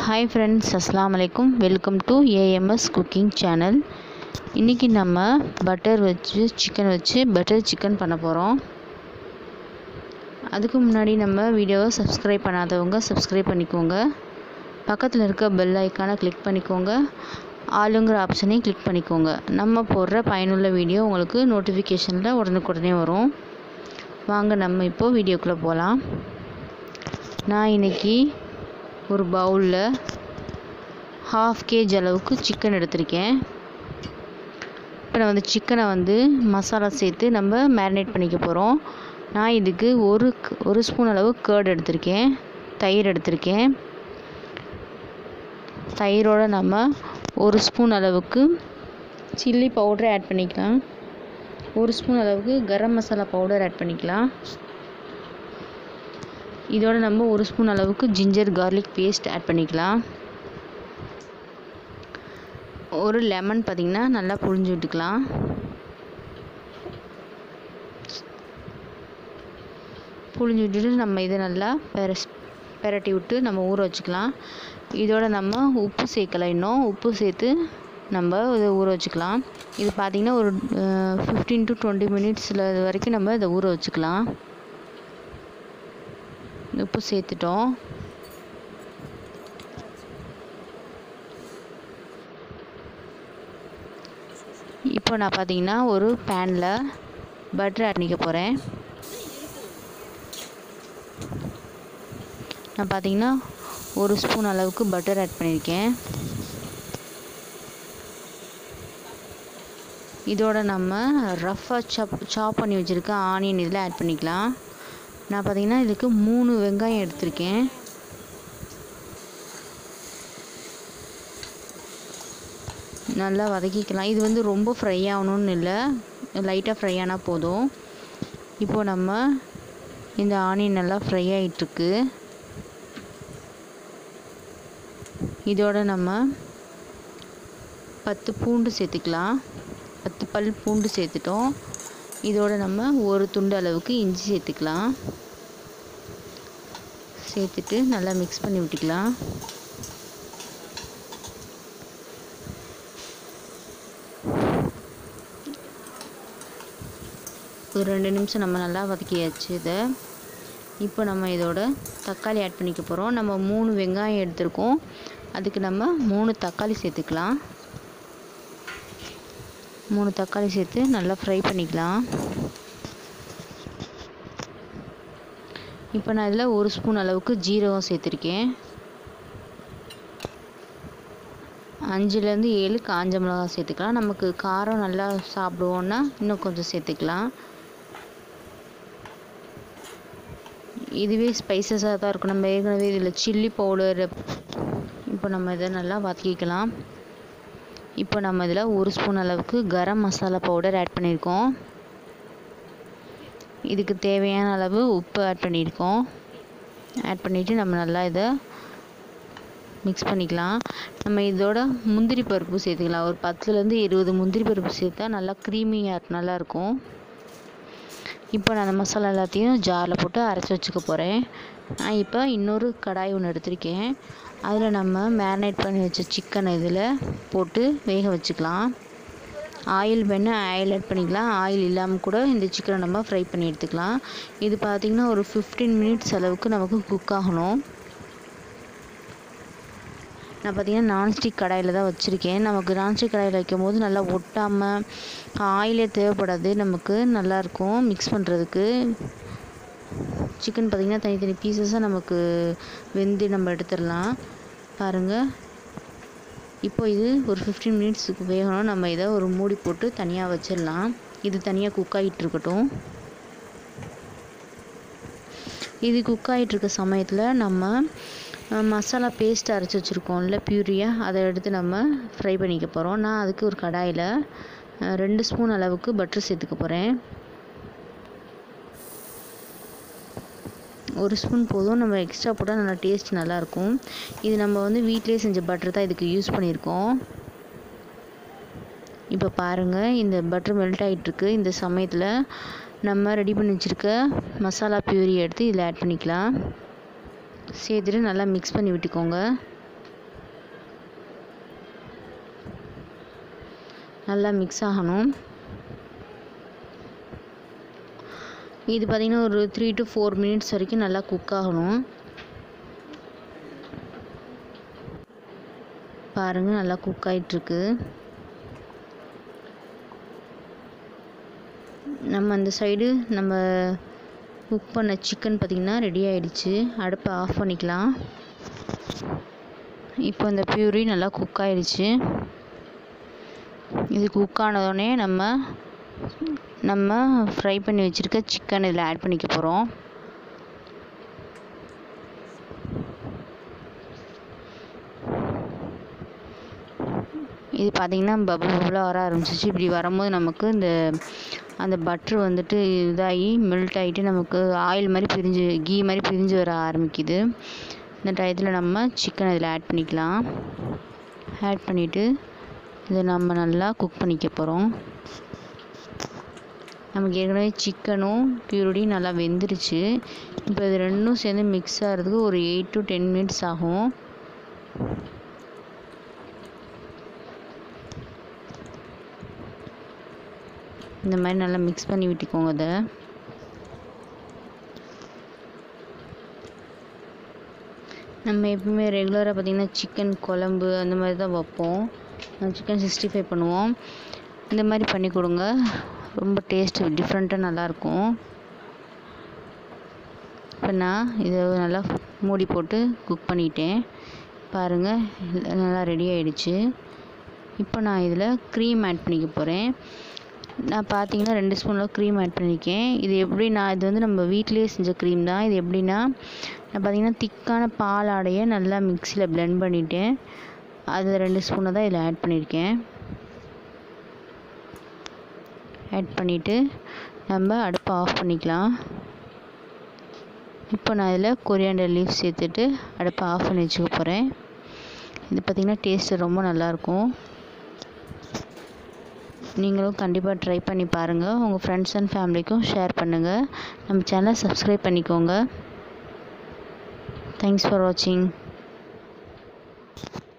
hi friends அஸ்ஸலாமு அலைக்கும் welcome to AMS cooking channel இன்றைக்கி நம்ம பட்டர் வச்சு சிக்கன் வச்சு பட்டர் சிக்கன் பண்ண போகிறோம் அதுக்கு முன்னாடி நம்ம வீடியோவை சப்ஸ்கிரைப் பண்ணாதவங்க சப்ஸ்கிரைப் பண்ணிக்கோங்க பக்கத்தில் இருக்க பெல் ஐக்கானை கிளிக் பண்ணிக்கோங்க ஆளுங்கிற ஆப்ஷனையும் கிளிக் பண்ணிக்கோங்க நம்ம போடுற பயனுள்ள வீடியோ உங்களுக்கு நோட்டிஃபிகேஷனில் உடனுக்குடனே வரும் வாங்க நம்ம இப்போது வீடியோக்குள்ளே போகலாம் நான் இன்றைக்கி ஒரு பவுலில் ஹாஃப் கேஜ் அளவுக்கு சிக்கன் எடுத்திருக்கேன் இப்போ நான் வந்து சிக்கனை வந்து மசாலா சேர்த்து நம்ம மேரினேட் பண்ணிக்க போகிறோம் நான் இதுக்கு ஒரு ஒரு ஸ்பூன் அளவு கேர்டு எடுத்திருக்கேன் தயிர் எடுத்திருக்கேன் தயிரோடு நம்ம ஒரு ஸ்பூன் அளவுக்கு சில்லி பவுடர் ஆட் பண்ணிக்கலாம் ஒரு ஸ்பூன் அளவுக்கு கரம் மசாலா பவுடர் ஆட் பண்ணிக்கலாம் இதோட நம்ம ஒரு ஸ்பூன் அளவுக்கு ஜிஞ்சர் கார்லிக் பேஸ்ட் ஆட் பண்ணிக்கலாம் ஒரு லெமன் பார்த்திங்கன்னா நல்லா புழிஞ்சு விட்டுக்கலாம் புழிஞ்சு விட்டுட்டு நம்ம இதை நல்லா பெரஸ் பெரட்டி விட்டு நம்ம ஊற வச்சுக்கலாம் இதோட நம்ம உப்பு சேர்க்கலை இன்னும் உப்பு சேர்த்து நம்ம இதை ஊற வச்சுக்கலாம் இது பார்த்திங்கன்னா ஒரு ஃபிஃப்டீன் டு டுவெண்ட்டி மினிட்ஸில் வரைக்கும் நம்ம இதை ஊற வச்சுக்கலாம் உப்பு சேர்த்துட்டோம் இப்போ நான் பார்த்தீங்கன்னா ஒரு பேனில் பட்டர் ஆட் பண்ணிக்க போகிறேன் நான் பார்த்தீங்கன்னா ஒரு ஸ்பூன் அளவுக்கு பட்டர் ஆட் பண்ணியிருக்கேன் இதோட நம்ம ரஃப்பாக சாப் சாப் பண்ணி வச்சுருக்க ஆனியன் இதில் ஆட் பண்ணிக்கலாம் நான் பார்த்தீங்கன்னா இதுக்கு மூணு வெங்காயம் எடுத்திருக்கேன் நல்லா வதக்கிக்கலாம் இது வந்து ரொம்ப ஃப்ரை ஆகணும்னு இல்லை லைட்டாக ஃப்ரை ஆனால் போதும் இப்போது நம்ம இந்த ஆனியன் நல்லா ஃப்ரை ஆகிட்டுருக்கு இதோட நம்ம பத்து பூண்டு சேர்த்துக்கலாம் பத்து பல் பூண்டு சேர்த்துட்டோம் இதோட நம்ம ஒரு துண்டு அளவுக்கு இஞ்சி சேர்த்துக்கலாம் சேர்த்துட்டு நல்லா மிக்ஸ் பண்ணி விட்டுக்கலாம் ஒரு ரெண்டு நிமிஷம் நம்ம நல்லா வதக்கியாச்சு இதை இப்போ நம்ம இதோட தக்காளி ஆட் பண்ணிக்க போகிறோம் நம்ம மூணு வெங்காயம் எடுத்திருக்கோம் அதுக்கு நம்ம மூணு தக்காளி சேர்த்துக்கலாம் மூணு தக்காளி சேர்த்து நல்லா ஃப்ரை பண்ணிக்கலாம் இப்போ நான் இதில் ஒரு ஸ்பூன் அளவுக்கு ஜீரகம் சேர்த்துருக்கேன் அஞ்சுலேருந்து ஏழு காஞ்ச மிளகா சேர்த்துக்கலாம் நமக்கு காரம் நல்லா சாப்பிடுவோன்னா இன்னும் கொஞ்சம் சேர்த்துக்கலாம் இதுவே ஸ்பைசஸாக தான் இருக்கும் நம்ம ஏற்கனவே இதில் சில்லி பவுடர் இப்போ நம்ம இதை நல்லா வதக்கிக்கலாம் இப்போ நம்ம இதில் ஒரு ஸ்பூன் அளவுக்கு கரம் மசாலா பவுடர் ஆட் பண்ணியிருக்கோம் இதுக்கு தேவையான அளவு உப்பு ஆட் பண்ணியிருக்கோம் ஆட் பண்ணிவிட்டு நம்ம நல்லா இதை மிக்ஸ் பண்ணிக்கலாம் நம்ம இதோட முந்திரி பருப்பு சேர்த்துக்கலாம் ஒரு பத்துலேருந்து இருபது முந்திரி பருப்பு சேர்த்தா நல்லா க்ரீமியாக நல்லாயிருக்கும் இப்போ நான் அந்த மசாலா எல்லாத்தையும் ஜாரில் போட்டு அரைச்சி வச்சுக்க போகிறேன் நான் இப்போ இன்னொரு கடாய் ஒன்று எடுத்திருக்கேன் அதில் நம்ம மேரினேட் பண்ணி வச்ச சிக்கனை இதில் போட்டு வேக வச்சுக்கலாம் ஆயில் வேணால் ஆயில் ஆட் பண்ணிக்கலாம் ஆயில் இல்லாமல் கூட இந்த சிக்கனை நம்ம ஃப்ரை பண்ணி எடுத்துக்கலாம் இது பார்த்திங்கன்னா ஒரு ஃபிஃப்டீன் மினிட்ஸ் அளவுக்கு நமக்கு குக் ஆகணும் நான் பார்த்திங்கன்னா நான்ஸ்டிக் கடாயில் தான் வச்சுருக்கேன் நமக்கு நான்ஸ்டிக் கடாயில் வைக்கும் போது நல்லா ஒட்டாமல் ஆயிலே தேவைப்படாது நமக்கு நல்லாயிருக்கும் மிக்ஸ் பண்ணுறதுக்கு சிக்கன் பார்த்திங்கன்னா தனித்தனி பீசஸாக நமக்கு வெந்து நம்ம எடுத்துடலாம் பாருங்கள் இப்போ இது ஒரு ஃபிஃப்டீன் மினிட்ஸுக்கு வேகணும் நம்ம இதை ஒரு மூடி போட்டு தனியாக வச்சிடலாம் இது தனியாக குக் ஆகிட்டு இருக்கட்டும் இது குக் ஆகிட்டுருக்க சமயத்தில் நம்ம மசாலா பேஸ்ட் அரைச்சி வச்சுருக்கோம்ல பியூரியாக அதை எடுத்து நம்ம ஃப்ரை பண்ணிக்க போகிறோம் நான் அதுக்கு ஒரு கடாயில் ரெண்டு ஸ்பூன் அளவுக்கு பட்டர் சேர்த்துக்க போகிறேன் ஒரு ஸ்பூன் போதும் நம்ம எக்ஸ்ட்ரா போட்டால் நல்லா டேஸ்ட் நல்லாயிருக்கும் இது நம்ம வந்து வீட்டிலே செஞ்ச பட்டர் தான் இதுக்கு யூஸ் பண்ணியிருக்கோம் இப்போ பாருங்கள் இந்த பட்டர் மெல்ட் ஆகிட்டுருக்கு இந்த சமயத்தில் நம்ம ரெடி பண்ணி வச்சுருக்க மசாலா பியூரி எடுத்து இதில் ஆட் பண்ணிக்கலாம் சேர்த்துட்டு நல்லா மிக்ஸ் பண்ணி விட்டுக்கோங்க நல்லா மிக்ஸ் ஆகணும் இது பார்த்திங்கன்னா ஒரு த்ரீ டு ஃபோர் மினிட்ஸ் வரைக்கும் நல்லா குக் ஆகணும் பாருங்கள் நல்லா குக் ஆகிட்டுருக்கு நம்ம அந்த சைடு நம்ம குக் பண்ண சிக்கன் பார்த்திங்கன்னா ரெடி ஆகிடுச்சு அடுப்பை ஆஃப் பண்ணிக்கலாம் இப்போ இந்த பியூரி நல்லா குக் ஆகிடுச்சு இது குக் ஆனதோடனே நம்ம நம்ம ஃப்ரை பண்ணி வச்சுருக்க சிக்கன் இதில் ஆட் பண்ணிக்க போகிறோம் இது பார்த்திங்கன்னா பபுள் பபுளாக வர ஆரம்பிச்சிச்சு இப்படி வரும்போது நமக்கு இந்த அந்த பட்ரு வந்துட்டு இதாகி மெல்ட் ஆகிட்டு நமக்கு ஆயில் மாதிரி பிரிஞ்சு கீ மாதிரி பிரிஞ்சு வர ஆரம்பிக்குது இந்த டயத்தில் நம்ம சிக்கன் இதில் ஆட் பண்ணிக்கலாம் ஆட் பண்ணிவிட்டு இதை நம்ம நல்லா குக் பண்ணிக்க போகிறோம் நமக்கு ஏற்கனவே சிக்கனும் பியூரிடியும் நல்லா வெந்துருச்சு இப்போ இது ரெண்டும் சேர்ந்து மிக்ஸ் ஆகிறதுக்கு ஒரு எயிட் டு டென் மினிட்ஸ் ஆகும் இந்த மாதிரி நல்லா மிக்ஸ் பண்ணி விட்டுக்கோங்க அதை நம்ம எப்பவுமே ரெகுலராக பார்த்திங்கன்னா சிக்கன் குழம்பு அந்த மாதிரி தான் வைப்போம் சிக்கன் சிக்ஸ்டி ஃபைவ் பண்ணுவோம் இந்த மாதிரி பண்ணி கொடுங்க ரொம்ப டேஸ்ட்டு டிஃப்ரெண்ட்டாக நல்லாயிருக்கும் இப்போ நான் இதை நல்லா மூடி போட்டு குக் பண்ணிட்டேன் பாருங்கள் நல்லா ரெடி ஆகிடுச்சு இப்போ நான் இதில் க்ரீம் ஆட் பண்ணிக்க போகிறேன் நான் பார்த்தீங்கன்னா ரெண்டு ஸ்பூனில் க்ரீம் ஆட் பண்ணியிருக்கேன் இது எப்படி நான் இது வந்து நம்ம வீட்டிலேயே செஞ்ச க்ரீம் தான் இது எப்படின்னா நான் பார்த்தீங்கன்னா திக்கான பால் ஆடையை நல்லா மிக்சியில் ப்ளெண்ட் பண்ணிவிட்டேன் அது ரெண்டு ஸ்பூனை தான் இதில் ஆட் பண்ணியிருக்கேன் ஆட் பண்ணிவிட்டு நம்ம அடுப்பை ஆஃப் பண்ணிக்கலாம் இப்போ நான் இதில் கொரியாண்டர் லீஃப் சேர்த்துட்டு அடுப்பை ஆஃப் பண்ணி வச்சுக்க போகிறேன் இது பார்த்திங்கன்னா டேஸ்ட்டு ரொம்ப நல்லாயிருக்கும் நீங்களும் கண்டிப்பாக ட்ரை பண்ணி பாருங்கள் உங்கள் ஃப்ரெண்ட்ஸ் அண்ட் ஃபேமிலிக்கும் ஷேர் பண்ணுங்கள் நம்ம சேனலை சப்ஸ்கிரைப் பண்ணிக்கோங்க தேங்க்ஸ் ஃபார் வாட்சிங்